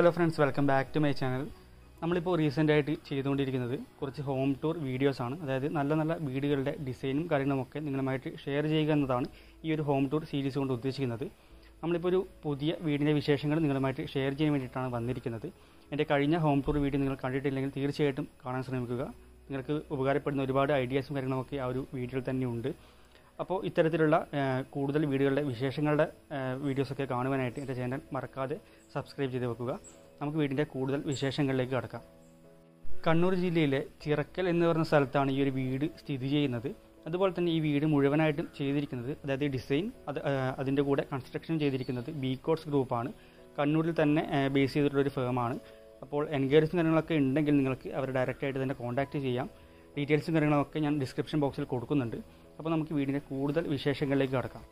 hello friends welcome back to my channel നമ്മളിപ്പോൾ recent ആയിട്ട് ചെയ്തുകൊണ്ടിരിക്കുന്നത് കുറച്ച് ഹോം ടൂർ വീഡിയോസാണ് അതായത് നല്ല നല്ല വീടുകളുടെ ഡിസൈനും കാര്യങ്ങളുമൊക്കെ നിങ്ങളുമായിട്ട് ഷെയർ ചെയ്യുക എന്നതാണ് ഈ ഒരു ഹോം ടൂർ സീരീസ് കൊണ്ട് ഉദ്ദേശിക്കുന്നത് നമ്മളിപ്പോൾ ഒരു പുതിയ വീടിൻ്റെ വിശേഷങ്ങൾ നിങ്ങളുമായിട്ട് ഷെയർ ചെയ്യാൻ വേണ്ടിയിട്ടാണ് വന്നിരിക്കുന്നത് എൻ്റെ കഴിഞ്ഞ ഹോം ടൂർ വീഡിയോ നിങ്ങൾ കണ്ടിട്ടില്ലെങ്കിൽ തീർച്ചയായിട്ടും കാണാൻ ശ്രമിക്കുക നിങ്ങൾക്ക് ഉപകാരപ്പെടുന്ന ഒരുപാട് ഐഡിയാസും കാര്യങ്ങളുമൊക്കെ ആ ഒരു വീഡിയോയിൽ തന്നെ ഉണ്ട് അപ്പോൾ ഇത്തരത്തിലുള്ള ആ, കൂടുതൽ വീടുകളുടെ വിശേഷങ്ങളുടെ ആ, വീഡിയോസൊക്കെ കാണുവാനായിട്ട് എൻ്റെ ചാനൽ മറക്കാതെ സബ്സ്ക്രൈബ് ചെയ്ത് വെക്കുക നമുക്ക് വീടിൻ്റെ കൂടുതൽ വിശേഷങ്ങളിലേക്ക് കടക്കാം കണ്ണൂർ ജില്ലയിലെ ചിറക്കൽ എന്ന് പറയുന്ന സ്ഥലത്താണ് ഈ ഒരു വീട് സ്ഥിതി ചെയ്യുന്നത് അതുപോലെ തന്നെ ഈ വീട് മുഴുവനായിട്ടും ചെയ്തിരിക്കുന്നത് അതായത് ഡിസൈൻ അത് ആ, അതിൻ്റെ കൂടെ കൺസ്ട്രക്ഷൻ ചെയ്തിരിക്കുന്നത് ബി കോട്സ് ഗ്രൂപ്പാണ് കണ്ണൂരിൽ തന്നെ ബേസ് ചെയ്തിട്ടുള്ള ഒരു ഫേമാണ് അപ്പോൾ എൻക്വയറീസും കാര്യങ്ങളൊക്കെ ഉണ്ടെങ്കിൽ നിങ്ങൾക്ക് അവർ ഡയറക്റ്റായിട്ട് തന്നെ കോൺടാക്റ്റ് ചെയ്യാം ഡീറ്റെയിൽസും കാര്യങ്ങളൊക്കെ ഞാൻ ഡിസ്ക്രിപ്ഷൻ ബോക്സിൽ കൊടുക്കുന്നുണ്ട് അപ്പോൾ നമുക്ക് വീടിൻ്റെ കൂടുതൽ വിശേഷങ്ങളിലേക്ക് കടക്കാം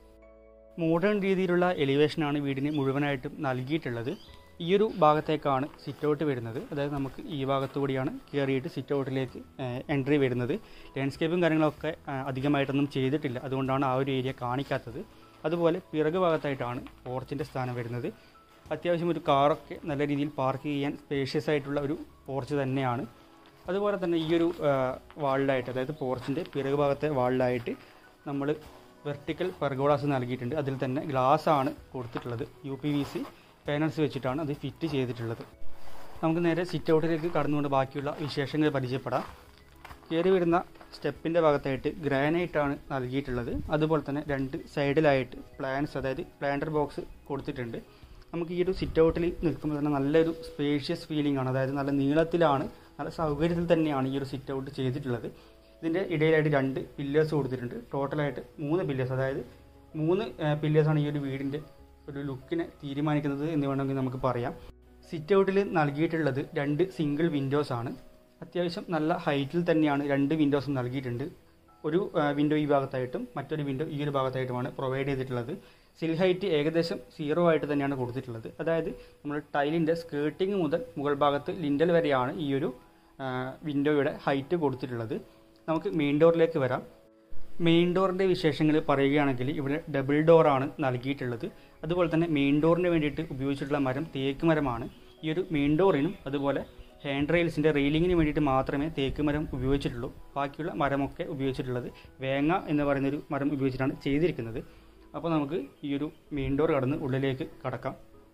മോഡേൺ രീതിയിലുള്ള എലിവേഷനാണ് വീടിന് മുഴുവനായിട്ടും നൽകിയിട്ടുള്ളത് ഈ ഒരു ഭാഗത്തേക്കാണ് സിറ്റ് ഔട്ട് വരുന്നത് അതായത് നമുക്ക് ഈ ഭാഗത്തുകൂടിയാണ് കയറിയിട്ട് സിറ്റ് ഔട്ടിലേക്ക് എൻട്രി വരുന്നത് ലാൻഡ്സ്കേപ്പും കാര്യങ്ങളൊക്കെ ആ, അധികമായിട്ടൊന്നും ചെയ്തിട്ടില്ല അതുകൊണ്ടാണ് ആ ഒരു ഏരിയ കാണിക്കാത്തത് അതുപോലെ പിറകു ഭാഗത്തായിട്ടാണ് പോർച്ചിൻ്റെ സ്ഥാനം വരുന്നത് അത്യാവശ്യം ഒരു കാറൊക്കെ നല്ല രീതിയിൽ പാർക്ക് ചെയ്യാൻ സ്പേഷ്യസ് ആയിട്ടുള്ള ഒരു പോർച്ച് തന്നെയാണ് അതുപോലെ തന്നെ ഈ ഒരു വാളിലായിട്ട് അതായത് പോർച്ചിൻ്റെ പിറകു ഭാഗത്തെ വാളിലായിട്ട് നമ്മൾ വെർട്ടിക്കൽ പെർഗോളാസ് നൽകിയിട്ടുണ്ട് അതിൽ തന്നെ ഗ്ലാസ് ആണ് കൊടുത്തിട്ടുള്ളത് U P V C panels വെച്ചിട്ടാണ് അത് ഫിറ്റ് ചെയ്തിട്ടുള്ളത് നമുക്ക് നേരെ സിറ്റ് ഔട്ടിലേക്ക് കടന്നുകൊണ്ട് ബാക്കിയുള്ള വിശേഷങ്ങൾ പരിചയപ്പെടാം കയറി വരുന്ന സ്റ്റെപ്പിൻ്റെ ഭാഗത്തായിട്ട് ഗ്രാനൈറ്റ് ആണ് നൽകിയിട്ടുള്ളത് അതുപോലെ തന്നെ രണ്ട് സൈഡിലായിട്ട് പ്ലാൻസ് അതായത് പ്ലാന്റർ ബോക്സ് കൊടുത്തിട്ടുണ്ട് നമുക്ക് ഈ ഒരു സിറ്റ് ഔട്ടിൽ നിൽക്കുമ്പോൾ തന്നെ നല്ലൊരു സ്പേഷ്യസ് ഫീലിംഗ് ആണ് അതായത് നല്ല നീളത്തിലാണ് നല്ല സൗകര്യത്തിൽ തന്നെയാണ് ഈ ഒരു സിറ്റ് ഔട്ട് ചെയ്തിട്ടുള്ളത് ഇതിൻ്റെ ഇടയിലായിട്ട് രണ്ട് പില്ലേഴ്സ് കൊടുത്തിട്ടുണ്ട് ടോട്ടലായിട്ട് മൂന്ന് പില്ലേഴ്സ് അതായത് മൂന്ന് പില്ലേഴ്സാണ് ഈ ഒരു വീടിൻ്റെ ഒരു ലുക്കിനെ തീരുമാനിക്കുന്നത് എന്ന് വേണമെങ്കിൽ നമുക്ക് പറയാം സിറ്റ് ഔട്ടിൽ നൽകിയിട്ടുള്ളത് രണ്ട് സിംഗിൾ വിൻഡോസ് ആണ് അത്യാവശ്യം നല്ല ഹൈറ്റിൽ തന്നെയാണ് രണ്ട് വിൻഡോസും നൽകിയിട്ടുണ്ട് ഒരു വിൻഡോ ഈ ഭാഗത്തായിട്ടും മറ്റൊരു വിൻഡോ ഈ ഒരു ഭാഗത്തായിട്ടുമാണ് പ്രൊവൈഡ് ചെയ്തിട്ടുള്ളത് സിൽ ഹൈറ്റ് ഏകദേശം സീറോ ആയിട്ട് തന്നെയാണ് കൊടുത്തിട്ടുള്ളത് അതായത് നമ്മൾ ടൈലിൻ്റെ സ്കേർട്ടിങ് മുതൽ മുകൾ ഭാഗത്ത് ലിൻഡൽ വരെയാണ് ഈ ഒരു വിൻഡോയുടെ ഹൈറ്റ് കൊടുത്തിട്ടുള്ളത് നമുക്ക് മെയിൻ ഡോറിലേക്ക് വരാം മെയിൻ ഡോറിൻ്റെ വിശേഷങ്ങൾ പറയുകയാണെങ്കിൽ ഇവിടെ ഡബിൾ ഡോറാണ് നൽകിയിട്ടുള്ളത് അതുപോലെ തന്നെ മെയിൻ ഡോറിന് വേണ്ടിയിട്ട് ഉപയോഗിച്ചിട്ടുള്ള മരം തേക്ക് മരമാണ് ഈ ഒരു മെയിൻ ഡോറിനും അതുപോലെ ഹാൻഡ് റെയിൽസിൻ്റെ റെയിലിങ്ങിന് വേണ്ടിയിട്ട് മാത്രമേ തേക്ക് മരം ഉപയോഗിച്ചിട്ടുള്ളൂ ബാക്കിയുള്ള മരമൊക്കെ ഉപയോഗിച്ചിട്ടുള്ളത് വേങ്ങ എന്ന് പറയുന്നൊരു മരം ഉപയോഗിച്ചിട്ടാണ് ചെയ്തിരിക്കുന്നത് അപ്പോൾ നമുക്ക് ഈ ഒരു മെയിൻ ഡോർ കടന്ന് ഉള്ളിലേക്ക് കടക്കാം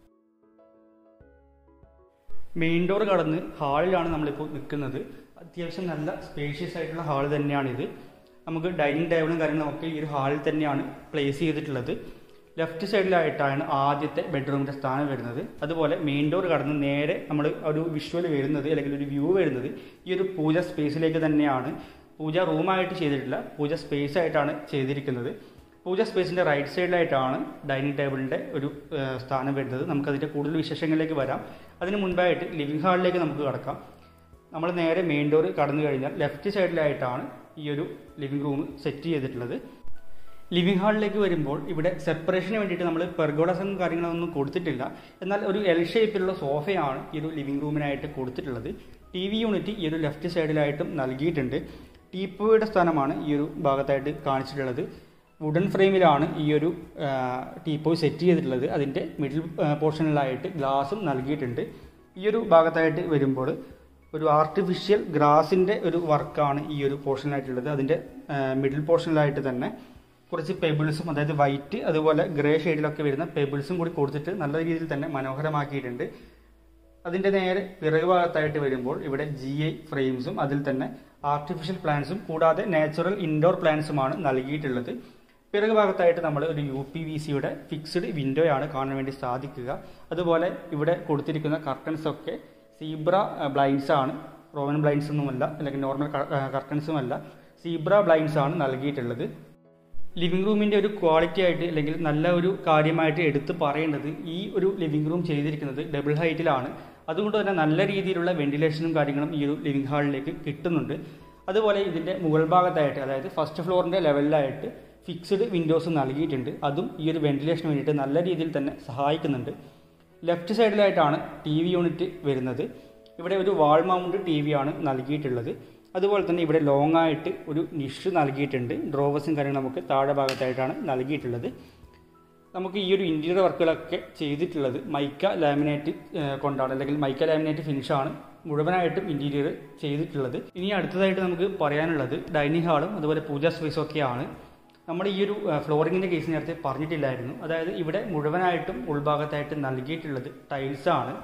മെയിൻ ഡോർ കടന്ന് ഹാളിലാണ് നമ്മളിപ്പോൾ നിൽക്കുന്നത് അത്യാവശ്യം നല്ല സ്പേഷ്യസ് ആയിട്ടുള്ള ഹാൾ തന്നെയാണിത് നമുക്ക് ഡൈനിങ് ടേബിളും കാര്യങ്ങളും ഒക്കെ ഈ ഒരു ഹാളിൽ തന്നെയാണ് പ്ലേസ് ചെയ്തിട്ടുള്ളത് ലെഫ്റ്റ് സൈഡിലായിട്ടാണ് ആദ്യത്തെ ബെഡ്റൂമിൻ്റെ സ്ഥാനം വരുന്നത് അതുപോലെ മെയിൻ ഡോർ കടന്ന് നേരെ നമ്മൾ ഒരു വിഷ്വൽ വരുന്നത് അല്ലെങ്കിൽ ഒരു വ്യൂ വരുന്നത് ഈ ഒരു പൂജ സ്പേസിലേക്ക് തന്നെയാണ് പൂജ റൂമായിട്ട് ചെയ്തിട്ടില്ല പൂജ സ്പേസ് ആയിട്ടാണ് ചെയ്തിരിക്കുന്നത് പൂജ സ്പേസിൻ്റെ റൈറ്റ് സൈഡിലായിട്ടാണ് ഡൈനിങ് ടേബിളിൻ്റെ ഒരു ആ, സ്ഥാനം വരുന്നത് നമുക്കതിൻ്റെ കൂടുതൽ വിശേഷങ്ങളിലേക്ക് വരാം അതിന് മുൻപായിട്ട് ലിവിംഗ് ഹാളിലേക്ക് നമുക്ക് കടക്കാം നമ്മൾ നേരെ മെയിൻ ഡോർ കടന്നു കഴിഞ്ഞാൽ ലെഫ്റ്റ് സൈഡിലായിട്ടാണ് ഈ ഒരു ലിവിംഗ് റൂം സെറ്റ് ചെയ്തിട്ടുള്ളത് ലിവിംഗ് ഹാളിലേക്ക് വരുമ്പോൾ ഇവിടെ സെപ്പറേഷന് വേണ്ടിയിട്ട് നമ്മൾ പെർഗോളസും കാര്യങ്ങളൊന്നും കൊടുത്തിട്ടില്ല എന്നാൽ ഒരു എൽ ഷേപ്പിലുള്ള സോഫയാണ് ഈ ഒരു ലിവിംഗ് റൂമിനായിട്ട് കൊടുത്തിട്ടുള്ളത് ടി വി യൂണിറ്റ് ഈ ഒരു ലെഫ്റ്റ് സൈഡിലായിട്ടും നൽകിയിട്ടുണ്ട് ടീപ്പോയുടെ സ്ഥാനമാണ് ഈ ഒരു ഭാഗത്തായിട്ട് കാണിച്ചിട്ടുള്ളത് വുഡൻ ഫ്രെയിമിലാണ് ഈ ഒരു ടീപ്പോയ് സെറ്റ് ചെയ്തിട്ടുള്ളത് അതിൻ്റെ മിഡിൽ പോർഷനിലായിട്ട് ഗ്ലാസും നൽകിയിട്ടുണ്ട് ഈ ഒരു ഭാഗത്തായിട്ട് വരുമ്പോൾ ഒരു ആർട്ടിഫിഷ്യൽ ഗ്രാസിൻ്റെ ഒരു വർക്കാണ് ഈ ഒരു പോർഷനിലായിട്ടുള്ളത് അതിൻ്റെ മിഡിൽ പോർഷനിലായിട്ട് തന്നെ കുറച്ച് പെബിൾസും അതായത് വൈറ്റ് അതുപോലെ ഗ്രേ ഷെയ്ഡിലൊക്കെ വരുന്ന പെബിൾസും കൂടി കൊടുത്തിട്ട് നല്ല രീതിയിൽ തന്നെ മനോഹരമാക്കിയിട്ടുണ്ട് അതിൻ്റെ നേരെ പിറകു ഭാഗത്തായിട്ട് വരുമ്പോൾ ഇവിടെ ജി ഐ ഫ്രെയിംസും അതിൽ തന്നെ ആർട്ടിഫിഷ്യൽ പ്ലാന്റ്സും കൂടാതെ നാച്ചുറൽ ഇൻഡോർ പ്ലാന്റ്സുമാണ് നൽകിയിട്ടുള്ളത് പിറകു ഭാഗത്തായിട്ട് നമ്മൾ ഒരു യു പി വി സിയുടെ ഫിക്സ്ഡ് വിൻഡോയാണ് കാണാൻ വേണ്ടി സാധിക്കുക അതുപോലെ ഇവിടെ കൊടുത്തിരിക്കുന്ന കർട്ടൻസ് ഒക്കെ സീബ്ര ബ്ലൈൻഡ്സ് ആണ് റോമൻ ബ്ലൈൻഡ്സ് ഒന്നുമല്ല അല്ലെങ്കിൽ നോർമൽ കർട്ടൻസും അല്ല സീബ്ര ബ്ലൈൻഡ്സ് ആണ് നൽകിയിട്ടുള്ളത് ലിവിംഗ് റൂമിൻ്റെ ഒരു ക്വാളിറ്റി ആയിട്ട് അല്ലെങ്കിൽ നല്ല ഒരു കാര്യമായിട്ട് എടുത്ത് പറയേണ്ടത് ഈ ഒരു ലിവിംഗ് റൂം ചെയ്തിരിക്കുന്നത് ഡബിൾ ഹൈറ്റിലാണ് അതുകൊണ്ട് തന്നെ നല്ല രീതിയിലുള്ള വെന്റിലേഷനും കാര്യങ്ങളും ഈ ഒരു ലിവിംഗ് ഹാളിലേക്ക് കിട്ടുന്നുണ്ട് അതുപോലെ ഇതിൻ്റെ മുകൾ ഭാഗത്തായിട്ട് അതായത് ഫസ്റ്റ് ഫ്ലോറിൻ്റെ ലെവലിലായിട്ട് ഫിക്സ്ഡ് വിൻഡോസ് നൽകിയിട്ടുണ്ട് അതും ഈ ഒരു വെന്റിലേഷന് വേണ്ടിയിട്ട് നല്ല രീതിയിൽ തന്നെ സഹായിക്കുന്നുണ്ട് ലെഫ്റ്റ് സൈഡിലായിട്ടാണ് ടി വി യൂണിറ്റ് വരുന്നത് ഇവിടെ ഒരു വാൾ മൗണ്ട് ടി വി ആണ് നൽകിയിട്ടുള്ളത് അതുപോലെ തന്നെ ഇവിടെ ലോങ് ആയിട്ട് ഒരു നിഷ് നൽകിയിട്ടുണ്ട് ഡ്രോവേഴ്സും കാര്യങ്ങളും നമുക്ക് താഴെ ഭാഗത്തായിട്ടാണ് നൽകിയിട്ടുള്ളത് നമുക്ക് ഈ ഒരു ഇൻറ്റീരിയർ വർക്കുകളൊക്കെ ചെയ്തിട്ടുള്ളത് മൈക്ക ലാമിനേറ്റ് ഏഹ്, കൊണ്ടാണ് അല്ലെങ്കിൽ മൈക്ക ലാമിനേറ്റ് ഫിനിഷാണ് മുഴുവനായിട്ടും ഇൻറ്റീരിയർ ചെയ്തിട്ടുള്ളത് ഇനി അടുത്തതായിട്ട് നമുക്ക് പറയാനുള്ളത് ഡൈനിങ് ഹാളും അതുപോലെ പൂജാ സ്പേസും ഒക്കെയാണ് നമ്മൾ ഈ ഒരു ഫ്ലോറിങ്ങിൻ്റെ കേസ് നേരത്തെ പറഞ്ഞിട്ടില്ലായിരുന്നു അതായത് ഇവിടെ മുഴുവനായിട്ടും ഉൾഭാഗത്തായിട്ട് നൽകിയിട്ടുള്ളത് ടൈൽസാണ്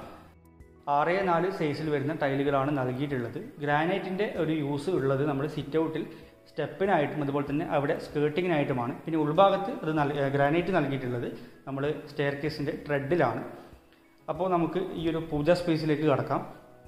ആറ് നാല് സൈസിൽ വരുന്ന ടൈലുകളാണ് നൽകിയിട്ടുള്ളത് ഗ്രാനൈറ്റിൻ്റെ ഒരു യൂസ് ഉള്ളത് നമ്മൾ സിറ്റ് ഔട്ടിൽ സ്റ്റെപ്പിനായിട്ടും അതുപോലെ തന്നെ അവിടെ സ്കേർട്ടിങ്ങിനായിട്ടുമാണ് പിന്നെ ഉൾഭാഗത്ത് അത് നൽ ഗ്രാനൈറ്റ് നൽകിയിട്ടുള്ളത് നമ്മൾ സ്റ്റെയർ കേസിൻ്റെ ട്രെഡിലാണ് അപ്പോൾ നമുക്ക് ഈ ഒരു പൂജാ സ്പേസിലേക്ക് കടക്കാം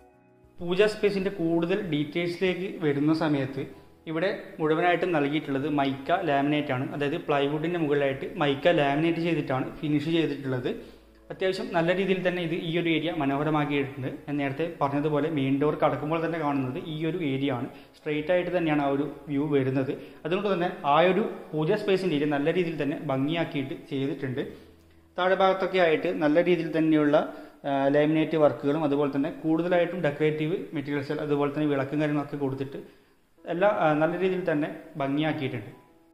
പൂജാ സ്പേസിൻ്റെ കൂടുതൽ ഡീറ്റെയിൽസിലേക്ക് വരുന്ന സമയത്ത് ഇവിടെ മുഴുവനായിട്ടും നൽകിയിട്ടുള്ളത് മൈക്ക ലാമിനേറ്റ് ആണ് അതായത് പ്ലൈവുഡിൻ്റെ മുകളിലായിട്ട് മൈക്ക ലാമിനേറ്റ് ചെയ്തിട്ടാണ് ഫിനിഷ് ചെയ്തിട്ടുള്ളത് അത്യാവശ്യം നല്ല രീതിയിൽ തന്നെ ഇത് ഈ ഒരു ഏരിയ മനോഹരമാക്കിയിട്ടുണ്ട് ഞാൻ നേരത്തെ പറഞ്ഞതുപോലെ മെയിൻ ഡോർ കടക്കുമ്പോൾ തന്നെ കാണുന്നത് ഈ ഒരു ഏരിയ ആണ് സ്ട്രെയിറ്റ് ആയിട്ട് തന്നെയാണ് ആ ഒരു വ്യൂ വരുന്നത് അതുകൊണ്ട് തന്നെ ആ ഒരു പൂജാ സ്പേസിൻ്റെ ഏരിയ നല്ല രീതിയിൽ തന്നെ ഭംഗിയാക്കിയിട്ട് ചെയ്തിട്ടുണ്ട് താഴെ ഭാഗത്തൊക്കെ ആയിട്ട് നല്ല രീതിയിൽ തന്നെയുള്ള ലാമിനേറ്റ് വർക്കുകളും അതുപോലെ തന്നെ കൂടുതലായിട്ടും ഡെക്കറേറ്റീവ് മെറ്റീരിയൽസ് അതുപോലെ തന്നെ വിളക്കും കാര്യങ്ങളൊക്കെ കൊടുത്തിട്ട് എല്ലാം ആ, നല്ല രീതിയിൽ തന്നെ ഭംഗിയാക്കിയിട്ടുണ്ട്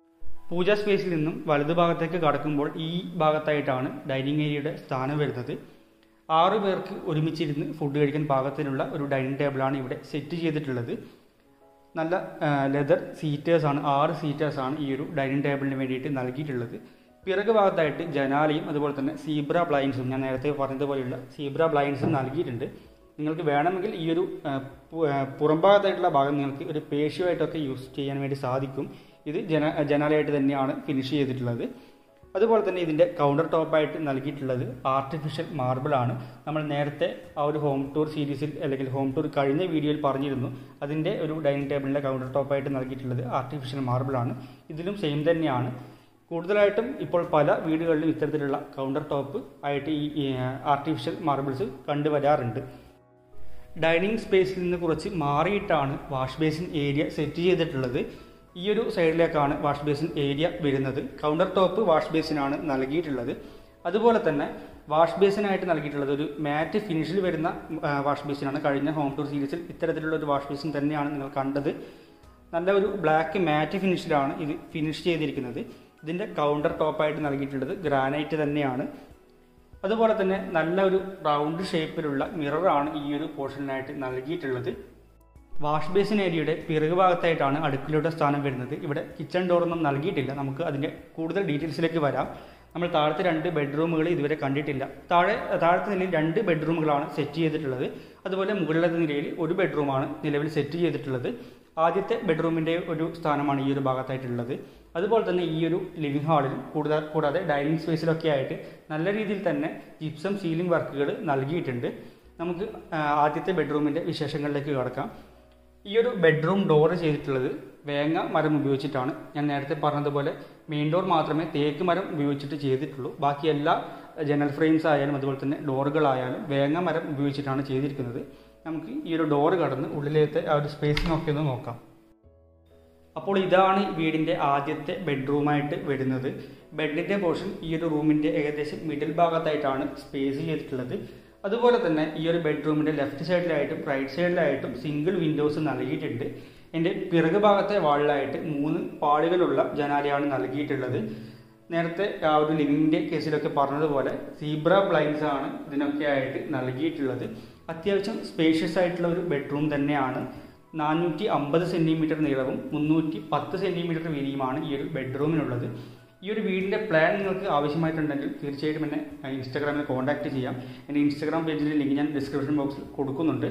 പൂജാ സ്പേസിൽ നിന്നും വലതു ഭാഗത്തേക്ക് കടക്കുമ്പോൾ ഈ ഭാഗത്തായിട്ടാണ് ഡൈനിങ് ഏരിയയുടെ സ്ഥാനം വരുന്നത് ആറു പേർക്ക് ഒരുമിച്ചിരുന്ന് ഫുഡ് കഴിക്കാൻ പാകത്തിനുള്ള ഒരു ഡൈനിങ് ടേബിളാണ് ഇവിടെ സെറ്റ് ചെയ്തിട്ടുള്ളത് നല്ല ലെതർ സീറ്റേഴ്സാണ് ആറ് സീറ്റേഴ്സാണ് ഈ ഒരു ഡൈനിങ് ടേബിളിന് വേണ്ടിയിട്ട് നൽകിയിട്ടുള്ളത് പിറകു ഭാഗത്തായിട്ട് ജനാലയും അതുപോലെ തന്നെ സീബ്ര ബ്ലൈൻസും ഞാൻ നേരത്തെ പറഞ്ഞതുപോലെയുള്ള സീബ്ര ബ്ലൈൻസും നൽകിയിട്ടുണ്ട് നിങ്ങൾക്ക് വേണമെങ്കിൽ ഈ ഒരു ആ, പു- ആ, പുറംഭാഗത്തായിട്ടുള്ള ഭാഗം നിങ്ങൾക്ക് ഒരു പേശിയുമായിട്ടൊക്കെ യൂസ് ചെയ്യാൻ വേണ്ടി സാധിക്കും ഇത് ജന ജനാലയായിട്ട് തന്നെയാണ് ഫിനിഷ് ചെയ്തിട്ടുള്ളത് അതുപോലെ തന്നെ ഇതിൻ്റെ കൗണ്ടർ ടോപ്പായിട്ട് നൽകിയിട്ടുള്ളത് ആർട്ടിഫിഷ്യൽ മാർബിൾ ആണ് നമ്മൾ നേരത്തെ ആ ഒരു ഹോം ടൂർ സീരീസിൽ അല്ലെങ്കിൽ ഹോം ടൂർ കഴിഞ്ഞ വീഡിയോയിൽ പറഞ്ഞിരുന്നു അതിൻ്റെ ഒരു ഡൈനിങ് ടേബിളിൻ്റെ കൗണ്ടർ ടോപ്പായിട്ട് നൽകിയിട്ടുള്ളത് ആർട്ടിഫിഷ്യൽ മാർബിൾ ആണ് ഇതിലും സെയിം തന്നെയാണ് കൂടുതലായിട്ടും ഇപ്പോൾ പല വീടുകളിലും ഇത്തരത്തിലുള്ള കൗണ്ടർ ടോപ്പ് ആയിട്ട് ഈ ആർട്ടിഫിഷ്യൽ മാർബിൾസ് കണ്ടുവരാറുണ്ട് ഡൈനിങ് സ്പേസിൽ നിന്ന് കുറച്ച് മാറിയിട്ടാണ് വാഷ് ബേസിൻ ഏരിയ സെറ്റ് ചെയ്തിട്ടുള്ളത് ഈ ഒരു സൈഡിലേക്കാണ് വാഷ് ബേസിൻ ഏരിയ വരുന്നത് കൗണ്ടർ ടോപ്പ് വാഷ് ബേസിനാണ് നൽകിയിട്ടുള്ളത് അതുപോലെ തന്നെ വാഷ് ബേസിനായിട്ട് നൽകിയിട്ടുള്ളത് ഒരു മാറ്റ് ഫിനിഷിൽ വരുന്ന ആ, വാഷ് ബേസിനാണ് കഴിഞ്ഞ ഹോം ടൂർ സീരീസിൽ ഇത്തരത്തിലുള്ള ഒരു വാഷ് ബേസിൻ തന്നെയാണ് നിങ്ങൾ കണ്ടത് നല്ല ഒരു ബ്ലാക്ക് മാറ്റ് ഫിനിഷിലാണ് ഇത് ഫിനിഷ് ചെയ്തിരിക്കുന്നത് ഇതിൻ്റെ കൗണ്ടർ ടോപ്പായിട്ട് നൽകിയിട്ടുള്ളത് ഗ്രാനൈറ്റ് തന്നെയാണ് അതുപോലെ തന്നെ നല്ല ഒരു റൗണ്ട് ഷേപ്പിലുള്ള മിററാണ് ഈ ഒരു പോർഷനിലായിട്ട് നൽകിയിട്ടുള്ളത് വാഷ് ബേസിൻ ഏരിയയുടെ പിറകു ഭാഗത്തായിട്ടാണ് അടുക്കളയുടെ സ്ഥാനം വരുന്നത് ഇവിടെ കിച്ചൺ ഡോറൊന്നും നൽകിയിട്ടില്ല നമുക്ക് അതിൻ്റെ കൂടുതൽ ഡീറ്റെയിൽസിലേക്ക് വരാം നമ്മൾ താഴത്തെ രണ്ട് ബെഡ്റൂമുകൾ ഇതുവരെ കണ്ടിട്ടില്ല താഴെ താഴത്തെ നിലയിൽ രണ്ട് ബെഡ്റൂമുകളാണ് സെറ്റ് ചെയ്തിട്ടുള്ളത് അതുപോലെ മുകളിലത്തെ നിലയിൽ ഒരു ബെഡ്റൂമാണ് നിലവിൽ സെറ്റ് ചെയ്തിട്ടുള്ളത് ആദ്യത്തെ ബെഡ്റൂമിൻ്റെ ഒരു സ്ഥാനമാണ് ഈ ഒരു ഭാഗത്തായിട്ടുള്ളത് അതുപോലെ തന്നെ ഈ ഒരു ലിവിംഗ് ഹാളിൽ കൂടുതൽ കൂടാതെ ഡൈനിങ് സ്പേസിലൊക്കെ ആയിട്ട് നല്ല രീതിയിൽ തന്നെ ജിപ്സം സീലിംഗ് വർക്കുകൾ നൽകിയിട്ടുണ്ട് നമുക്ക് ആ, ആദ്യത്തെ ബെഡ്റൂമിൻ്റെ വിശേഷങ്ങളിലേക്ക് കിടക്കാം ഈ ഒരു ബെഡ്റൂം ഡോർ ചെയ്തിട്ടുള്ളത് വേങ്ങ മരം ഉപയോഗിച്ചിട്ടാണ് ഞാൻ നേരത്തെ പറഞ്ഞതുപോലെ മെയിൻ ഡോർ മാത്രമേ തേക്ക് മരം ഉപയോഗിച്ചിട്ട് ചെയ്തിട്ടുള്ളൂ ബാക്കി എല്ലാ ജനൽ ഫ്രെയിംസ് ആയാലും അതുപോലെ തന്നെ ഡോറുകളായാലും വേങ്ങ മരം ഉപയോഗിച്ചിട്ടാണ് ചെയ്തിരിക്കുന്നത് നമുക്ക് ഈ ഒരു ഡോറ് കടന്ന് ഉള്ളിലത്തെ ആ ഒരു സ്പേസിനൊക്കെ ഒന്ന് നോക്കാം അപ്പോൾ ഇതാണ് വീടിൻ്റെ ആദ്യത്തെ ബെഡ്റൂമായിട്ട് വരുന്നത് ബെഡിൻ്റെ പോർഷൻ ഈ ഒരു റൂമിൻ്റെ ഏകദേശം മിഡിൽ ഭാഗത്തായിട്ടാണ് സ്പേസ് ചെയ്തിട്ടുള്ളത് അതുപോലെ തന്നെ ഈ ഒരു ബെഡ്റൂമിൻ്റെ ലെഫ്റ്റ് സൈഡിലായിട്ടും റൈറ്റ് സൈഡിലായിട്ടും സിംഗിൾ വിൻഡോസ് നൽകിയിട്ടുണ്ട് എൻ്റെ പിറകു ഭാഗത്തെ വാളിലായിട്ട് മൂന്ന് പാളികളുള്ള ജനാലയാണ് നൽകിയിട്ടുള്ളത് നേരത്തെ ആ ഒരു ലിവിങ്ങിൻ്റെ കേസിലൊക്കെ പറഞ്ഞതുപോലെ സീബ്ര ബ്ലൈൻസ് ആണ് ഇതിനൊക്കെ ആയിട്ട് നൽകിയിട്ടുള്ളത് അത്യാവശ്യം സ്പേഷ്യസ് ആയിട്ടുള്ള ഒരു ബെഡ്റൂം തന്നെയാണ് നാനൂറ്റി അമ്പത് സെൻറ്റിമീറ്റർ നീളവും മുന്നൂറ്റി പത്ത് സെൻറ്റിമീറ്റർ വീതിയുമാണ് ഈ ഒരു ബെഡ്റൂമിനുള്ളത് ഈ ഒരു വീടിൻ്റെ പ്ലാൻ നിങ്ങൾക്ക് ആവശ്യമായിട്ടുണ്ടെങ്കിൽ തീർച്ചയായിട്ടും എന്നെ ഇൻസ്റ്റാഗ്രാമിൽ കോൺടാക്റ്റ് ചെയ്യാം എൻ്റെ ഇൻസ്റ്റാഗ്രാം പേജിൻ്റെ ലിങ്ക് ഞാൻ ഡിസ്ക്രിപ്ഷൻ ബോക്സിൽ കൊടുക്കുന്നുണ്ട്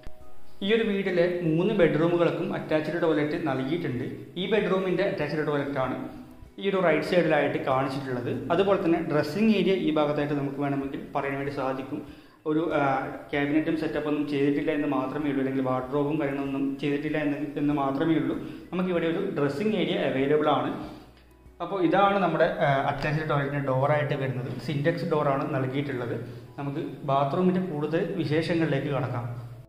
ഈ ഒരു വീട്ടിലെ മൂന്ന് ബെഡ്റൂമുകൾക്കും അറ്റാച്ച്ഡ് ടോയ്ലറ്റ് നൽകിയിട്ടുണ്ട് ഈ ബെഡ്റൂമിൻ്റെ അറ്റാച്ച്ഡ് ടോയ്ലറ്റാണ് ഈ ഒരു റൈറ്റ് സൈഡിലായിട്ട് കാണിച്ചിട്ടുള്ളത് അതുപോലെ തന്നെ ഡ്രസ്സിങ് ഏരിയ ഈ ഭാഗത്തായിട്ട് നമുക്ക് വേണമെങ്കിൽ പറയാൻ വേണ്ടി സാധിക്കും ഒരു ക്യാബിനറ്റും സെറ്റപ്പ് ഒന്നും ചെയ്തിട്ടില്ല എന്ന് മാത്രമേ ഉള്ളൂ അല്ലെങ്കിൽ വാർഡ്രോബും കാര്യങ്ങളൊന്നും ചെയ്തിട്ടില്ല എന്ന് എന്ന് മാത്രമേ ഉള്ളൂ നമുക്ക് ഇവിടെ ഒരു ഡ്രസ്സിങ് ഏരിയ അവൈലബിൾ ആണ് അപ്പോൾ ഇതാണ് നമ്മുടെ അറ്റാച്ച്ഡ് ടോയ്ലറ്റിൻ്റെ ഡോറായിട്ട് വരുന്നത് സിൻറ്റെക്സ് ഡോറാണ് നൽകിയിട്ടുള്ളത് നമുക്ക് ബാത്റൂമിൻ്റെ കൂടുതൽ വിശേഷങ്ങളിലേക്ക് കടക്കാം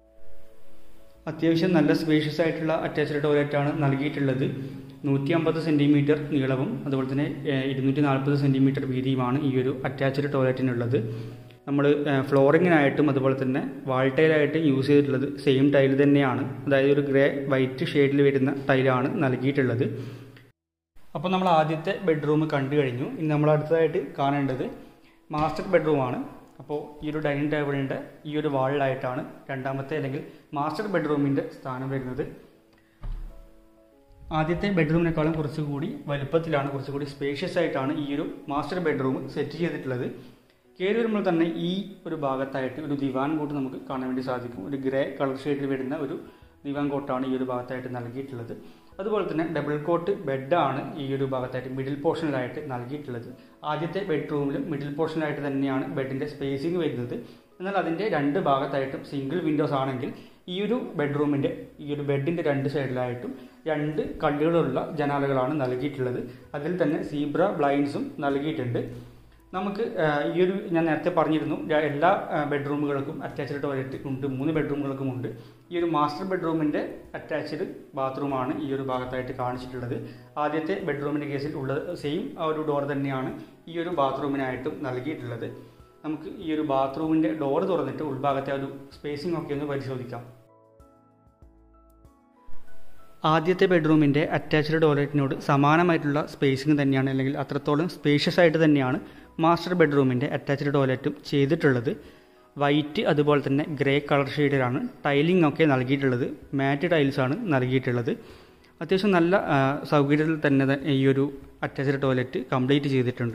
അത്യാവശ്യം നല്ല സ്പേഷ്യസ് ആയിട്ടുള്ള അറ്റാച്ച്ഡ് ടോയ്ലറ്റാണ് നൽകിയിട്ടുള്ളത് നൂറ്റി അമ്പത് സെൻറ്റിമീറ്റർ നീളവും അതുപോലെ തന്നെ ഇരുന്നൂറ്റി നാൽപ്പത് സെൻറ്റിമീറ്റർ വീതിയുമാണ് ഈ ഒരു അറ്റാച്ച്ഡ് ടോയ്ലറ്റിനുള്ളത് നമ്മൾ ഫ്ലോറിങ്ങിനായിട്ടും അതുപോലെ തന്നെ വാൾ ടൈലായിട്ടും യൂസ് ചെയ്തിട്ടുള്ളത് സെയിം ടൈൽ തന്നെയാണ് അതായത് ഒരു ഗ്രേ വൈറ്റ് ഷെയ്ഡിൽ വരുന്ന ടൈലാണ് നൽകിയിട്ടുള്ളത് അപ്പോൾ നമ്മൾ ആദ്യത്തെ ബെഡ്റൂം കണ്ടു കഴിഞ്ഞു ഇനി നമ്മൾ അടുത്തതായിട്ട് കാണേണ്ടത് മാസ്റ്റർ ബെഡ്റൂമാണ് അപ്പോൾ ഈ ഒരു ഡൈനിങ് ടേബിളിൻ്റെ ഈ ഒരു വാളിലായിട്ടാണ് രണ്ടാമത്തെ അല്ലെങ്കിൽ മാസ്റ്റർ ബെഡ്റൂമിൻ്റെ സ്ഥാനം വരുന്നത് ആദ്യത്തെ ബെഡ്റൂമിനേക്കാളും കുറച്ചുകൂടി വലുപ്പത്തിലാണ് കുറച്ചുകൂടി സ്പേഷ്യസ് ആയിട്ടാണ് ഈ ഒരു മാസ്റ്റർ ബെഡ്റൂം സെറ്റ് ചെയ്തിട്ടുള്ളത് കയറി വരുമ്പോൾ തന്നെ ഈ ഒരു ഭാഗത്തായിട്ട് ഒരു ദിവാൻ കോട്ട് നമുക്ക് കാണാൻ വേണ്ടി സാധിക്കും ഒരു ഗ്രേ കളർ ഷെയ്ഡിൽ വരുന്ന ഒരു ദിവാൻ കോട്ടാണ് ഈ ഒരു ഭാഗത്തായിട്ട് നൽകിയിട്ടുള്ളത് അതുപോലെ തന്നെ ഡബിൾ കോട്ട് ബെഡാണ് ഈ ഒരു ഭാഗത്തായിട്ട് മിഡിൽ പോർഷനിലായിട്ട് നൽകിയിട്ടുള്ളത് ആദ്യത്തെ ബെഡ്റൂമിലും മിഡിൽ പോർഷനിലായിട്ട് തന്നെയാണ് ബെഡിൻ്റെ സ്പേസിങ് വരുന്നത് എന്നാൽ അതിൻ്റെ രണ്ട് ഭാഗത്തായിട്ടും സിംഗിൾ വിൻഡോസ് ആണെങ്കിൽ ഈ ഒരു ബെഡ്റൂമിൻ്റെ ഈ ഒരു ബെഡിൻ്റെ രണ്ട് സൈഡിലായിട്ടും രണ്ട് കള്ളികളുള്ള ജനാലകളാണ് നൽകിയിട്ടുള്ളത് അതിൽ തന്നെ സീബ്ര ബ്ലൈൻഡ്സും നൽകിയിട്ടുണ്ട് നമുക്ക് ആ, ഈ ഒരു ഞാൻ നേരത്തെ പറഞ്ഞിരുന്നു ര- എല്ലാ ബെഡ്റൂമുകൾക്കും അറ്റാച്ച്ഡ് ടോയ്ലറ്റ് ഉണ്ട് മൂന്ന് ബെഡ്റൂമുകൾക്കും ഉണ്ട് ഈ ഒരു മാസ്റ്റർ ബെഡ്റൂമിൻ്റെ അറ്റാച്ച്ഡ് ബാത്റൂമാണ് ഈ ഒരു ഭാഗത്തായിട്ട് കാണിച്ചിട്ടുള്ളത് ആദ്യത്തെ ബെഡ്റൂമിൻ്റെ കേസിൽ ഉള്ള സെയിം ആ ഒരു ഡോർ തന്നെയാണ് ഈ ഒരു ബാത്റൂമിനായിട്ടും നൽകിയിട്ടുള്ളത് നമുക്ക് ഈ ഒരു ബാത്റൂമിൻ്റെ ഡോർ തുറന്നിട്ട് ഉൾഭാഗത്തെ ആ ഒരു സ്പേസിംഗ് ഒക്കെ ഒന്ന് പരിശോധിക്കാം ആദ്യത്തെ ബെഡ്റൂമിൻ്റെ അറ്റാച്ച്ഡ് ടോയ്ലറ്റിനോട് സമാനമായിട്ടുള്ള സ്പേസിംഗ് തന്നെയാണ് അല്ലെങ്കിൽ അത്രത്തോളം സ്പേഷ്യസ് ആയിട്ട് തന്നെയാണ് മാസ്റ്റർ ബെഡ്റൂമിൻ്റെ അറ്റാച്ച്ഡ് ടോയ്ലറ്റും ചെയ്തിട്ടുള്ളത് വൈറ്റ് അതുപോലെ തന്നെ ഗ്രേ കളർ ഷെയ്ഡിലാണ് ടൈലിംഗ് ഒക്കെ നൽകിയിട്ടുള്ളത് മാറ്റ് ടൈൽസാണ് നൽകിയിട്ടുള്ളത് അത്യാവശ്യം നല്ല ആ, സൗകര്യത്തിൽ തന്നെ ത- ഈ ഒരു അറ്റാച്ച്ഡ് ടോയ്ലറ്റ് കംപ്ലീറ്റ് ചെയ്തിട്ടുണ്ട്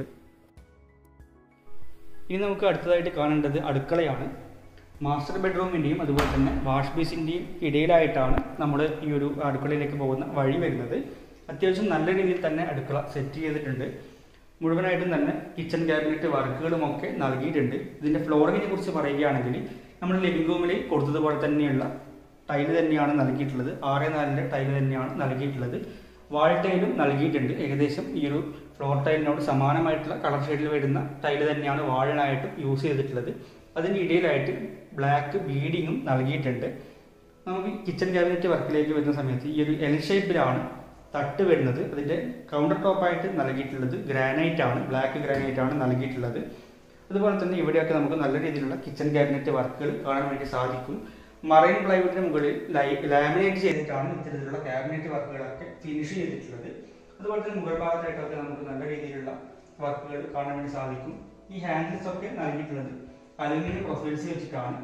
ഇനി നമുക്ക് അടുത്തതായിട്ട് കാണേണ്ടത് അടുക്കളയാണ് മാസ്റ്റർ ബെഡ്റൂമിൻ്റെയും അതുപോലെ തന്നെ വാഷ് ബേസിൻ്റെയും ഇടയിലായിട്ടാണ് നമ്മൾ ഈ ഒരു അടുക്കളയിലേക്ക് പോകുന്ന വഴി വരുന്നത് അത്യാവശ്യം നല്ല രീതിയിൽ തന്നെ അടുക്കള സെറ്റ് ചെയ്തിട്ടുണ്ട് മുഴുവനായിട്ടും തന്നെ കിച്ചൺ ക്യാബിനറ്റ് വർക്കുകളും ഒക്കെ നൽകിയിട്ടുണ്ട് ഇതിൻ്റെ ഫ്ലോറിങ്ങിനെ കുറിച്ച് പറയുകയാണെങ്കിൽ നമ്മുടെ ലിവിംഗ് റൂമിൽ കൊടുത്തതുപോലെ തന്നെയുള്ള ടൈല് തന്നെയാണ് നൽകിയിട്ടുള്ളത് ആറ് നാലിൻ്റെ ടൈല് തന്നെയാണ് നൽകിയിട്ടുള്ളത് വാൾ ടൈലും നൽകിയിട്ടുണ്ട് ഏകദേശം ഈ ഒരു ഫ്ലോർ ടൈലിനോട് സമാനമായിട്ടുള്ള കളർ ഷെയ്ഡിൽ വരുന്ന ടൈല് തന്നെയാണ് വാളിനായിട്ടും യൂസ് ചെയ്തിട്ടുള്ളത് അതിൻ്റെ ഇടയിലായിട്ട് ബ്ലാക്ക് ബീഡിങ്ങും നൽകിയിട്ടുണ്ട് നമുക്ക് കിച്ചൺ ക്യാബിനറ്റ് വർക്കിലേക്ക് വരുന്ന സമയത്ത് ഈ ഒരു എൽ ഷേപ്പിലാണ് തട്ട് വരുന്നത് അതിൻ്റെ കൗണ്ടർ ടോപ്പായിട്ട് നൽകിയിട്ടുള്ളത് ഗ്രാനൈറ്റ് ആണ് ബ്ലാക്ക് ഗ്രാനൈറ്റ് ആണ് നൽകിയിട്ടുള്ളത് അതുപോലെ തന്നെ ഇവിടെയൊക്കെ നമുക്ക് നല്ല രീതിയിലുള്ള കിച്ചൺ ക്യാബിനറ്റ് വർക്കുകൾ കാണാൻ വേണ്ടി സാധിക്കും മറൈൻ പ്ലൈവുഡിന് മുകളിൽ ലാമിനേറ്റ് ചെയ്തിട്ടാണ് ഇത്തരത്തിലുള്ള ക്യാബിനറ്റ് വർക്കുകളൊക്കെ ഫിനിഷ് ചെയ്തിട്ടുള്ളത് അതുപോലെ തന്നെ മുകൾ ഭാഗത്തായിട്ടൊക്കെ നമുക്ക് നല്ല രീതിയിലുള്ള വർക്കുകൾ കാണാൻ വേണ്ടി സാധിക്കും ഈ ഹാൻഡിൽസ് ഒക്കെ നൽകിയിട്ടുള്ളത് അലുമിനിയം പ്രൊഫൈൽസ് വെച്ചിട്ടാണ്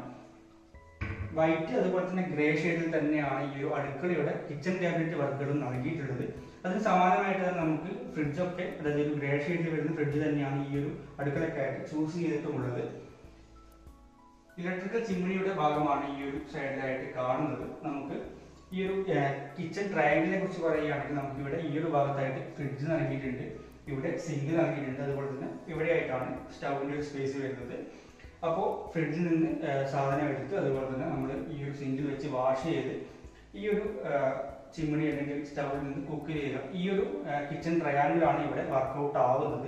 വൈറ്റ് അതുപോലെ തന്നെ ഗ്രേ ഷെയ്ഡിൽ തന്നെയാണ് ഈ ഒരു അടുക്കളയുടെ കിച്ചൺ ക്യാബിനറ്റ് വർക്കുകളും നൽകിയിട്ടുള്ളത് അതിന് സമാനമായിട്ട് തന്നെ നമുക്ക് ഫ്രിഡ്ജൊക്കെ അതായത് ഒരു ഗ്രേ ഷെയ്ഡിൽ വരുന്ന ഫ്രിഡ്ജ് തന്നെയാണ് ഈ ഒരു അടുക്കളയ്ക്കായിട്ട് ചൂസ് ചെയ്തിട്ടുമുള്ളത് ഇലക്ട്രിക്കൽ ചിമ്മിണിയുടെ ഭാഗമാണ് ഈ ഒരു സൈഡിലായിട്ട് കാണുന്നത് നമുക്ക് ഈ ഒരു കിച്ചൺ ട്രയാങ്കിളിനെ കുറിച്ച് പറയുകയാണെങ്കിൽ നമുക്ക് ഇവിടെ ഈ ഒരു ഭാഗത്തായിട്ട് ഫ്രിഡ്ജ് നൽകിയിട്ടുണ്ട് ഇവിടെ സിങ്ക് നൽകിയിട്ടുണ്ട് അതുപോലെ തന്നെ ഇവിടെയായിട്ടാണ് സ്റ്റൗവിൻ്റെ ഒരു സ്പേസ് വരുന്നത് അപ്പോൾ ഫ്രിഡ്ജിൽ നിന്ന് ആ, സാധനം എടുത്ത് അതുപോലെ തന്നെ നമ്മൾ ഈ ഒരു സിങ്കിൽ വെച്ച് വാഷ് ചെയ്ത് ഈ ഒരു ചിമ്മിണി അല്ലെങ്കിൽ സ്റ്റൗവിൽ നിന്ന് കുക്ക് ചെയ്യുക ഈ ഒരു കിച്ചൺ ട്രയാങ്കിളാണ് ഇവിടെ വർക്കൗട്ട് ആവുന്നത്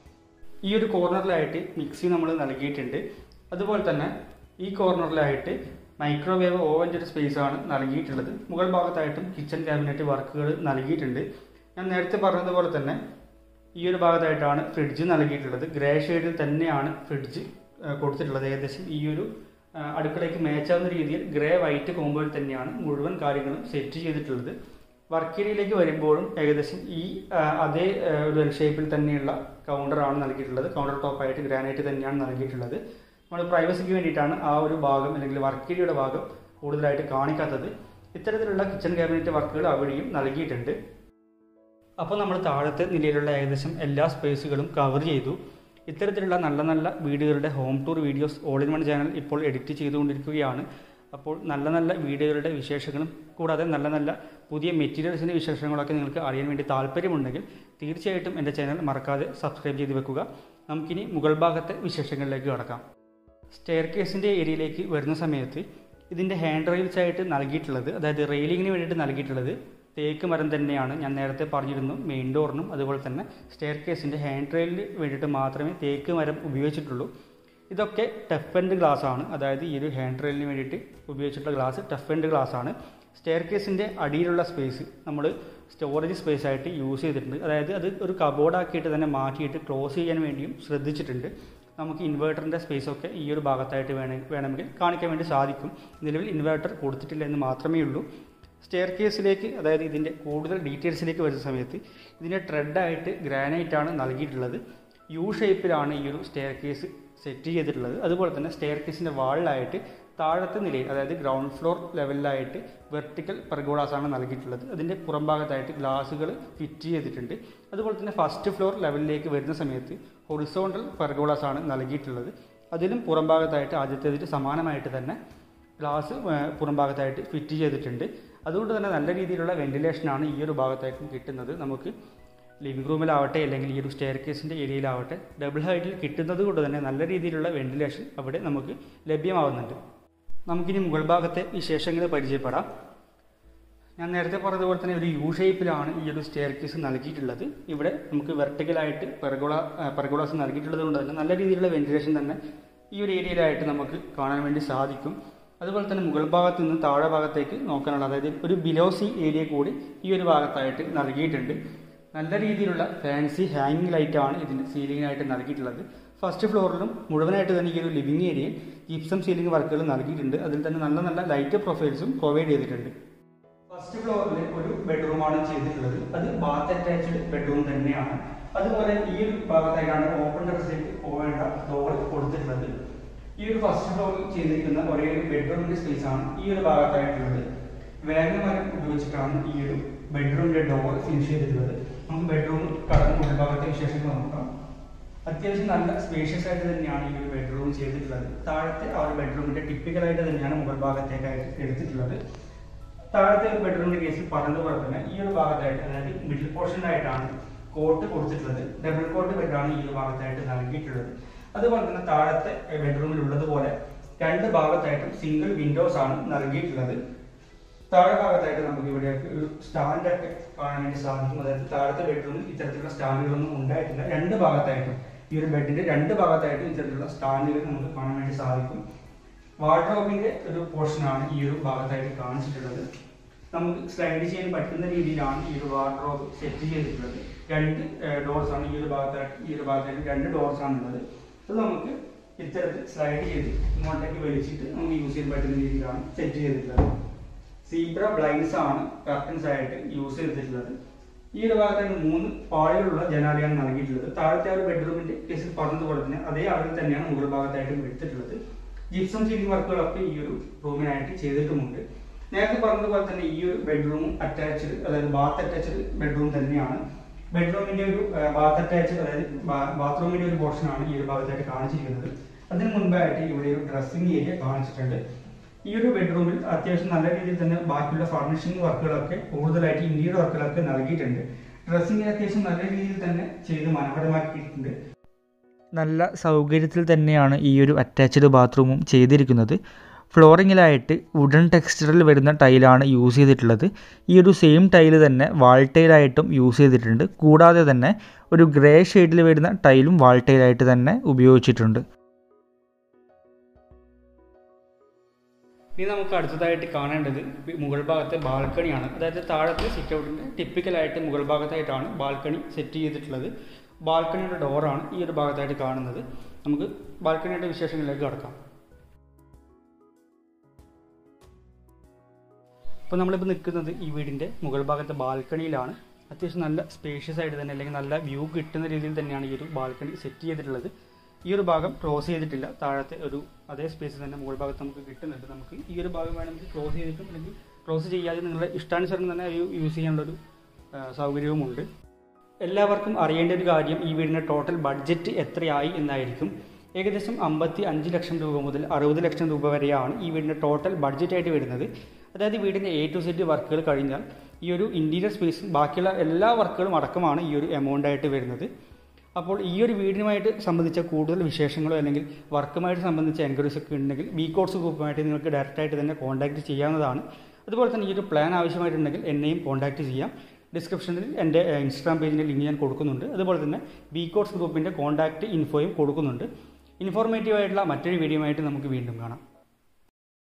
ഈ ഒരു കോർണറിലായിട്ട് മിക്സി നമ്മൾ നൽകിയിട്ടുണ്ട് അതുപോലെ തന്നെ ഈ കോർണറിലായിട്ട് മൈക്രോവേവ് ഓവൻ്റെ ഒരു സ്പേസ് ആണ് നൽകിയിട്ടുള്ളത് മുകൾ ഭാഗത്തായിട്ടും കിച്ചൺ ക്യാബിനറ്റ് വർക്കുകൾ നൽകിയിട്ടുണ്ട് ഞാൻ നേരത്തെ പറഞ്ഞതുപോലെ തന്നെ ഈ ഒരു ഭാഗത്തായിട്ടാണ് ഫ്രിഡ്ജ് നൽകിയിട്ടുള്ളത് ഗ്രേ ഷെയ്ഡിൽ തന്നെയാണ് ഫ്രിഡ്ജ് ആ, കൊടുത്തിട്ടുള്ളത് ഏകദേശം ഈ ഒരു ആ, അടുക്കളയ്ക്ക് മേച്ചാവുന്ന രീതിയിൽ ഗ്രേ വൈറ്റ് കോമ്പോയിൽ തന്നെയാണ് മുഴുവൻ കാര്യങ്ങളും സെറ്റ് ചെയ്തിട്ടുള്ളത് വർക്ക് ഏരിയയിലേക്ക് വരുമ്പോഴും ഏകദേശം ഈ ആ, അതേ ആ, ഒരു എൽ ഷേപ്പിൽ തന്നെയുള്ള കൗണ്ടറാണ് നൽകിയിട്ടുള്ളത് കൗണ്ടർ ടോപ്പായിട്ട് ഗ്രാനൈറ്റ് തന്നെയാണ് നൽകിയിട്ടുള്ളത് നമ്മൾ പ്രൈവസിക്ക് വേണ്ടിയിട്ടാണ് ആ ഒരു ഭാഗം അല്ലെങ്കിൽ വർക്ക് ഏരിയയുടെ ഭാഗം കൂടുതലായിട്ട് കാണിക്കാത്തത് ഇത്തരത്തിലുള്ള കിച്ചൺ ക്യാബിനറ്റ് വർക്കുകൾ അവിടെയും നൽകിയിട്ടുണ്ട് അപ്പോൾ നമ്മൾ താഴത്തെ നിലയിലുള്ള ഏകദേശം എല്ലാ സ്പേസുകളും കവർ ചെയ്തു ഇത്തരത്തിലുള്ള നല്ല നല്ല വീടുകളുടെ home tour videos all in one channel ഇപ്പോൾ എഡിറ്റ് ചെയ്തുകൊണ്ടിരിക്കുകയാണ് അപ്പോൾ നല്ല നല്ല വീടുകളുടെ വിശേഷങ്ങളും കൂടാതെ നല്ല നല്ല പുതിയ മെറ്റീരിയൽസിൻ്റെ വിശേഷങ്ങളൊക്കെ നിങ്ങൾക്ക് അറിയാൻ വേണ്ടി താല്പര്യമുണ്ടെങ്കിൽ തീർച്ചയായിട്ടും എൻ്റെ ചാനൽ മറക്കാതെ സബ്സ്ക്രൈബ് ചെയ്ത് വെക്കുക നമുക്കിനി മുകൾ ഭാഗത്തെ വിശേഷങ്ങളിലേക്ക് കടക്കാം സ്റ്റെയർ കേസിൻ്റെ ഏരിയയിലേക്ക് വരുന്ന സമയത്ത് ഇതിൻ്റെ ഹാൻഡ് റെയിൽസ് ആയിട്ട് നൽകിയിട്ടുള്ളത് അതായത് റെയിലിങ്ങിന് വേണ്ടിയിട്ട് നൽകിയിട്ടുള്ളത് തേക്ക് മരം തന്നെയാണ് ഞാൻ നേരത്തെ പറഞ്ഞിരുന്നു മെയിൻ ഡോറിനും അതുപോലെ തന്നെ സ്റ്റെയർ കേസിൻ്റെ ഹാൻഡ് റെയിലിന് വേണ്ടിയിട്ട് മാത്രമേ തേക്ക് മരം ഉപയോഗിച്ചിട്ടുള്ളൂ ഇതൊക്കെ ടഫ് ആൻഡ് ഗ്ലാസ് ആണ് അതായത് ഈ ഒരു ഹാൻഡ് റെയിലിന് വേണ്ടിയിട്ട് ഉപയോഗിച്ചിട്ടുള്ള ഗ്ലാസ് ടഫ് ആൻഡ് ഗ്ലാസ് ആണ് സ്റ്റെയർ കേസിൻ്റെ അടിയിലുള്ള സ്പേസ് നമ്മൾ സ്റ്റോറേജ് സ്പേസ് ആയിട്ട് യൂസ് ചെയ്തിട്ടുണ്ട് അതായത് അത് ഒരു കബോർഡ് ആക്കിയിട്ട് തന്നെ മാറ്റിയിട്ട് ക്ലോസ് ചെയ്യാൻ വേണ്ടിയും ശ്രദ്ധിച്ചിട്ടുണ്ട് നമുക്ക് ഇൻവേർട്ടറിൻ്റെ സ്പേസ് ഒക്കെ ഈ ഒരു ഭാഗത്തായിട്ട് വേണ വേണമെങ്കിൽ കാണിക്കാൻ വേണ്ടി സാധിക്കും നിലവിൽ ഇൻവേർട്ടർ കൊടുത്തിട്ടില്ല എന്ന് മാത്രമേ ഉള്ളൂ സ്റ്റെയർ കേസിലേക്ക് അതായത് ഇതിൻ്റെ കൂടുതൽ ഡീറ്റെയിൽസിലേക്ക് വരുന്ന സമയത്ത് ഇതിൻ്റെ ട്രെഡായിട്ട് ഗ്രാനൈറ്റാണ് നൽകിയിട്ടുള്ളത് യു ഷേപ്പിലാണ് ഈ ഒരു സ്റ്റെയർ കേസ് സെറ്റ് ചെയ്തിട്ടുള്ളത് അതുപോലെ തന്നെ സ്റ്റെയർ കേസിൻ്റെ വാളിലായിട്ട് താഴത്തെ നിലയിൽ അതായത് ഗ്രൗണ്ട് ഫ്ലോർ ലെവലിലായിട്ട് വെർട്ടിക്കൽ പെർഗോളാസ് ആണ് നൽകിയിട്ടുള്ളത് അതിൻ്റെ പുറംഭാഗത്തായിട്ട് ഗ്ലാസുകൾ ഫിറ്റ് ചെയ്തിട്ടുണ്ട് അതുപോലെ തന്നെ ഫസ്റ്റ് ഫ്ലോർ ലെവലിലേക്ക് വരുന്ന സമയത്ത് ഹൊറിസോണ്ടൽ പെർഗോളാസ് ആണ് നൽകിയിട്ടുള്ളത് അതിലും പുറംഭാഗത്തായിട്ട് ആദ്യത്തേതിൽ സമാനമായിട്ട് തന്നെ ഗ്ലാസ് പുറംഭാഗത്തായിട്ട് ഫിറ്റ് ചെയ്തിട്ടുണ്ട് അതുകൊണ്ട് തന്നെ നല്ല രീതിയിലുള്ള വെന്റിലേഷനാണ് ഈ ഒരു ഭാഗത്തായിട്ടും കിട്ടുന്നത് നമുക്ക് ലിവിംഗ് റൂമിലാവട്ടെ അല്ലെങ്കിൽ ഈ ഒരു സ്റ്റെയർ കേസിൻ്റെ ഏരിയയിലാവട്ടെ ഡബിൾ ഹൈറ്റിൽ കിട്ടുന്നത് കൊണ്ട് തന്നെ നല്ല രീതിയിലുള്ള വെന്റിലേഷൻ അവിടെ നമുക്ക് ലഭ്യമാവുന്നുണ്ട് നമുക്കിനി മുകൾ ഭാഗത്തെ വിശേഷങ്ങൾ പരിചയപ്പെടാം ഞാൻ നേരത്തെ പറഞ്ഞതുപോലെ തന്നെ ഒരു യു ഷേപ്പിലാണ് ഈ ഒരു സ്റ്റെയർ കേസ് നൽകിയിട്ടുള്ളത് ഇവിടെ നമുക്ക് വെർട്ടിക്കലായിട്ട് പെർഗോള പെർഗോളാസ് നൽകിയിട്ടുള്ളത് കൊണ്ട് തന്നെ നല്ല രീതിയിലുള്ള വെന്റിലേഷൻ തന്നെ ഈ ഒരു ഏരിയയിലായിട്ട് നമുക്ക് കാണാൻ വേണ്ടി സാധിക്കും അതുപോലെ തന്നെ മുകൾ ഭാഗത്ത് നിന്ന് താഴെ ഭാഗത്തേക്ക് നോക്കാനുള്ള അതായത് ഒരു ബിലോസി ഏരിയ കൂടി ഈ ഒരു ഭാഗത്തായിട്ട് നൽകിയിട്ടുണ്ട് നല്ല രീതിയിലുള്ള ഫാൻസി ഹാങ്ങിങ് ലൈറ്റാണ് ഇതിൻ്റെ സീലിങ്ങിനായിട്ട് നൽകിയിട്ടുള്ളത് ഫസ്റ്റ് ഫ്ലോറിലും മുഴുവനായിട്ട് തന്നെ ഈ ഒരു ലിവിങ് ഏരിയയിൽ ജിപ്സം സീലിംഗ് വർക്കുകൾ നൽകിയിട്ടുണ്ട് അതിൽ തന്നെ നല്ല നല്ല ലൈറ്റ് പ്രൊഫൈൽസും പ്രൊവൈഡ് ചെയ്തിട്ടുണ്ട് ഫസ്റ്റ് ഫ്ലോറിൽ ഒരു ബെഡ്റൂമാണ് ചെയ്തിട്ടുള്ളത് അത് ബാത്ത് അറ്റാച്ച്ഡ് ബെഡ്റൂം തന്നെയാണ് അതുപോലെ ഈ ഒരു ഭാഗത്തായിട്ടാണ് ഓപ്പൺ ടെറസിലേക്ക് പോകേണ്ട ഡോർ കൊടുത്തിട്ടുള്ളത് ഈ ഒരു ഫസ്റ്റ് ഫ്ലോറിൽ ചെയ്തിരിക്കുന്ന ഒരേ ഒരു ബെഡ്റൂമിന്റെ സ്പേസ് ആണ് ഈ ഒരു ഭാഗത്തായിട്ടുള്ളത് വേഗമരം ഉപയോഗിച്ചിട്ടാണ് ഈ ഒരു ബെഡ്റൂമിന്റെ ഡോർ ഫിനിഷ് ചെയ്തിട്ടുള്ളത് നമുക്ക് ബെഡ്റൂം കടന്ന് ഉൾഭാഗത്തെ വിശേഷങ്ങൾ നോക്കാം അത്യാവശ്യം നല്ല സ്പേഷ്യസ് ആയിട്ട് തന്നെയാണ് ഈ ഒരു ബെഡ്റൂം ചെയ്തിട്ടുള്ളത് താഴത്തെ ആ ഒരു ബെഡ്റൂമിന്റെ ടിപ്പിക്കലായിട്ട് തന്നെയാണ് മുകൾ ഭാഗത്തേക്കായിട്ട് എടുത്തിട്ടുള്ളത് താഴത്തെ ഒരു ബെഡ്റൂമിന്റെ കേസിൽ പറഞ്ഞതുപോലെ തന്നെ ഈ ഒരു ഭാഗത്തായിട്ട് അതായത് മിഡിൽ പോർഷനിലായിട്ടാണ് കോട്ട് കൊടുത്തിട്ടുള്ളത് ഡബിൾ കോട്ട് ബെഡാണ് ഈ ഒരു ഭാഗത്തായിട്ട് നൽകിയിട്ടുള്ളത് അതുപോലെ തന്നെ താഴത്തെ ബെഡ്റൂമിൽ ഉള്ളതുപോലെ രണ്ട് ഭാഗത്തായിട്ടും സിംഗിൾ വിൻഡോസ് ആണ് നൽകിയിട്ടുള്ളത് താഴെ ഭാഗത്തായിട്ട് നമുക്ക് ഇവിടെ ഒരു സ്റ്റാൻഡ് ഒക്കെ കാണാൻ വേണ്ടി സാധിക്കും അതായത് താഴത്തെ ബെഡ്റൂമിൽ ഇത്തരത്തിലുള്ള സ്റ്റാൻഡുകളൊന്നും ഉണ്ടായിട്ടില്ല രണ്ട് ഭാഗത്തായിട്ടും ഈ ഒരു ബെഡിന്റെ രണ്ട് ഭാഗത്തായിട്ടും ഇത്തരത്തിലുള്ള സ്റ്റാൻഡുകൾ നമുക്ക് കാണാൻ വേണ്ടി സാധിക്കും വാർഡ്രോബിന്റെ ഒരു പോർഷനാണ് ഈ ഒരു ഭാഗത്തായിട്ട് കാണിച്ചിട്ടുള്ളത് നമുക്ക് സ്ലൈഡ് ചെയ്യാൻ പറ്റുന്ന രീതിയിലാണ് ഈ ഒരു വാർഡ്രോബ് സെറ്റ് ചെയ്തിട്ടുള്ളത് രണ്ട് ഡോർസ് ആണ് ഈ ഒരു ഭാഗത്തായിട്ട് ഈ ഒരു ഭാഗത്തായിട്ട് രണ്ട് ഡോർസ് ആണ് ഉള്ളത് അത് നമുക്ക് ഇത്തരത്തിൽ സ്ലൈഡ് ചെയ്ത് ഇങ്ങോട്ടേക്ക് വലിച്ചിട്ട് നമുക്ക് യൂസ് ചെയ്യാൻ പറ്റുന്ന രീതിയിലാണ് സെറ്റ് ചെയ്തിട്ടുള്ളത് സീബ്ര ബ്ലൈൻഡ്സ് ആണ് കർട്ടൻസ് ആയിട്ട് യൂസ് ചെയ്തിട്ടുള്ളത് ഈ ഒരു ഭാഗത്തായിട്ട് മൂന്ന് പാളികളുള്ള ജനാലയാണ് നൽകിയിട്ടുള്ളത് താഴത്തെ ആ ഒരു ബെഡ്റൂമിന്റെ കേസിൽ പറഞ്ഞതുപോലെ തന്നെ അതേ അളവിൽ തന്നെയാണ് മുകൾ ഭാഗത്തായിട്ടും എടുത്തിട്ടുള്ളത് ജിപ്സം സീലിംഗ് വർക്കുകളൊക്കെ ഈ ഒരു റൂമിനായിട്ട് ചെയ്തിട്ടുമുണ്ട് നേരത്തെ പറഞ്ഞതുപോലെ തന്നെ ഈ ഒരു ബെഡ്റൂം അറ്റാച്ച്ഡ് അതായത് ബാത്ത് അറ്റാച്ച്ഡ് ബെഡ്റൂം തന്നെയാണ് ബെഡ്റൂമിന്റെ ഒരു ബാത്ത് അറ്റാച്ച്ഡ് അതായത് ബാത്റൂമിന്റെ ഒരു പോർഷൻ ആണ് ഈ ഒരു ഭാഗത്തായിട്ട് കാണിച്ചിരിക്കുന്നത് അതിന് മുൻപായിട്ട് ഇവിടെ ഒരു ഡ്രസ്സിംഗ് ഏരിയ കാണിച്ചിട്ടുണ്ട് ഈ ഒരു ബെഡ്റൂമിൽ അത്യാവശ്യം നല്ല രീതിയിൽ തന്നെ ബാക്കിയുള്ള ഫർണിഷിംഗ് വർക്കുകളൊക്കെ കൂടുതലായിട്ട് ഇന്റീരിയർ വർക്കുകളൊക്കെ നൽകിയിട്ടുണ്ട് ഡ്രസ്സിംഗ് അത്യാവശ്യം നല്ല രീതിയിൽ തന്നെ ചെയ്ത് മനോഹരമാക്കിയിട്ടുണ്ട് നല്ല സൗകര്യത്തിൽ തന്നെയാണ് ഈ ഒരു അറ്റാച്ച്ഡ് ബാത്റൂമും ചെയ്തിരിക്കുന്നത് ഫ്ലോറിങ്ങിലായിട്ട് വുഡൻ ടെക്സ്ചറിൽ വരുന്ന ടൈലാണ് യൂസ് ചെയ്തിട്ടുള്ളത് ഈ ഒരു സെയിം ടൈല് തന്നെ വാൾ ടൈലായിട്ടും യൂസ് ചെയ്തിട്ടുണ്ട് കൂടാതെ തന്നെ ഒരു ഗ്രേ ഷെയ്ഡിൽ വരുന്ന ടൈലും വാൾ ടൈലായിട്ട് തന്നെ ഉപയോഗിച്ചിട്ടുണ്ട് ഇനി നമുക്ക് അടുത്തതായിട്ട് കാണേണ്ടത് മുകൾ ഭാഗത്തെ ബാൽക്കണിയാണ് അതായത് താഴത്തെ സിറ്റ് ഔട്ടിൻ്റെ ടിപ്പിക്കലായിട്ട് മുകൾ ഭാഗത്തായിട്ടാണ് ബാൽക്കണി സെറ്റ് ചെയ്തിട്ടുള്ളത് ബാൽക്കണിയുടെ ഡോറാണ് ഈ ഒരു ഭാഗത്തായിട്ട് കാണുന്നത് നമുക്ക് ബാൽക്കണിയുടെ വിശേഷങ്ങളിലേക്ക് കടക്കാം ഇപ്പോൾ നമ്മളിപ്പോൾ നിൽക്കുന്നത് ഈ വീടിൻ്റെ മുകൾ ഭാഗത്തെ ബാൽക്കണിയിലാണ് അത്യാവശ്യം നല്ല സ്പേഷ്യസ് ആയിട്ട് തന്നെ അല്ലെങ്കിൽ നല്ല വ്യൂ കിട്ടുന്ന രീതിയിൽ തന്നെയാണ് ഈ ഒരു ബാൽക്കണി സെറ്റ് ചെയ്തിട്ടുള്ളത് ഈ ഒരു ഭാഗം ക്ലോസ് ചെയ്തിട്ടില്ല താഴത്തെ ഒരു അതേ സ്പേസ് തന്നെ മുകൾ ഭാഗത്ത് നമുക്ക് കിട്ടുന്നുണ്ട് നമുക്ക് ഈ ഒരു ഭാഗം വേണമെങ്കിൽ ക്ലോസ് ചെയ്തിട്ടും അല്ലെങ്കിൽ ക്ലോസ് ചെയ്യാതെ നിങ്ങളുടെ ഇഷ്ടാനുസരണം തന്നെ ഒരു യൂസ് ചെയ്യാനുള്ളൊരു സൗകര്യവുമുണ്ട് എല്ലാവർക്കും അറിയേണ്ട ഒരു കാര്യം ഈ വീടിൻ്റെ ടോട്ടൽ ബഡ്ജറ്റ് എത്രയായി എന്നായിരിക്കും ഏകദേശം അമ്പത്തി അഞ്ച് ലക്ഷം രൂപ മുതൽ അറുപത് ലക്ഷം രൂപ വരെയാണ് ഈ വീടിൻ്റെ ടോട്ടൽ ബഡ്ജറ്റായിട്ട് വരുന്നത് അതായത് വീടിൻ്റെ എ ടു സെറ്റ് വർക്കുകൾ കഴിഞ്ഞാൽ ഈ ഒരു ഇൻറ്റീരിയർ സ്പേസും ബാക്കിയുള്ള എല്ലാ വർക്കുകളും അടക്കമാണ് ഈ ഒരു എമൗണ്ട് ആയിട്ട് വരുന്നത് അപ്പോൾ ഈ ഒരു വീടിനുമായിട്ട് സംബന്ധിച്ച കൂടുതൽ വിശേഷങ്ങളോ അല്ലെങ്കിൽ വർക്കുമായിട്ട് സംബന്ധിച്ച എൻക്വയറീസ് ഒക്കെ ഉണ്ടെങ്കിൽ ബി കോഴ്സ് ഗ്രൂപ്പുമായിട്ട് നിങ്ങൾക്ക് ഡയറക്റ്റായിട്ട് തന്നെ കോൺടാക്ട് ചെയ്യാവുന്നതാണ് അതുപോലെ തന്നെ ഈ ഒരു പ്ലാൻ ആവശ്യമായിട്ടുണ്ടെങ്കിൽ എന്നെയും കോൺടാക്ട് ചെയ്യാം ഡിസ്ക്രിപ്ഷനിൽ എൻ്റെ ഇൻസ്റ്റാഗ്രാം പേജിൻ്റെ ലിങ്ക് ഞാൻ കൊടുക്കുന്നുണ്ട് അതുപോലെ തന്നെ ബി കോഴ്സ് ഗ്രൂപ്പിൻ്റെ കോൺടാക്ട് ഇൻഫോയും കൊടുക്കുന്നുണ്ട് ഇൻഫോർമേറ്റീവ് ആയിട്ടുള്ള മറ്റൊരു വീഡിയോ ആയിട്ട് നമുക്ക് വീണ്ടും കാണാം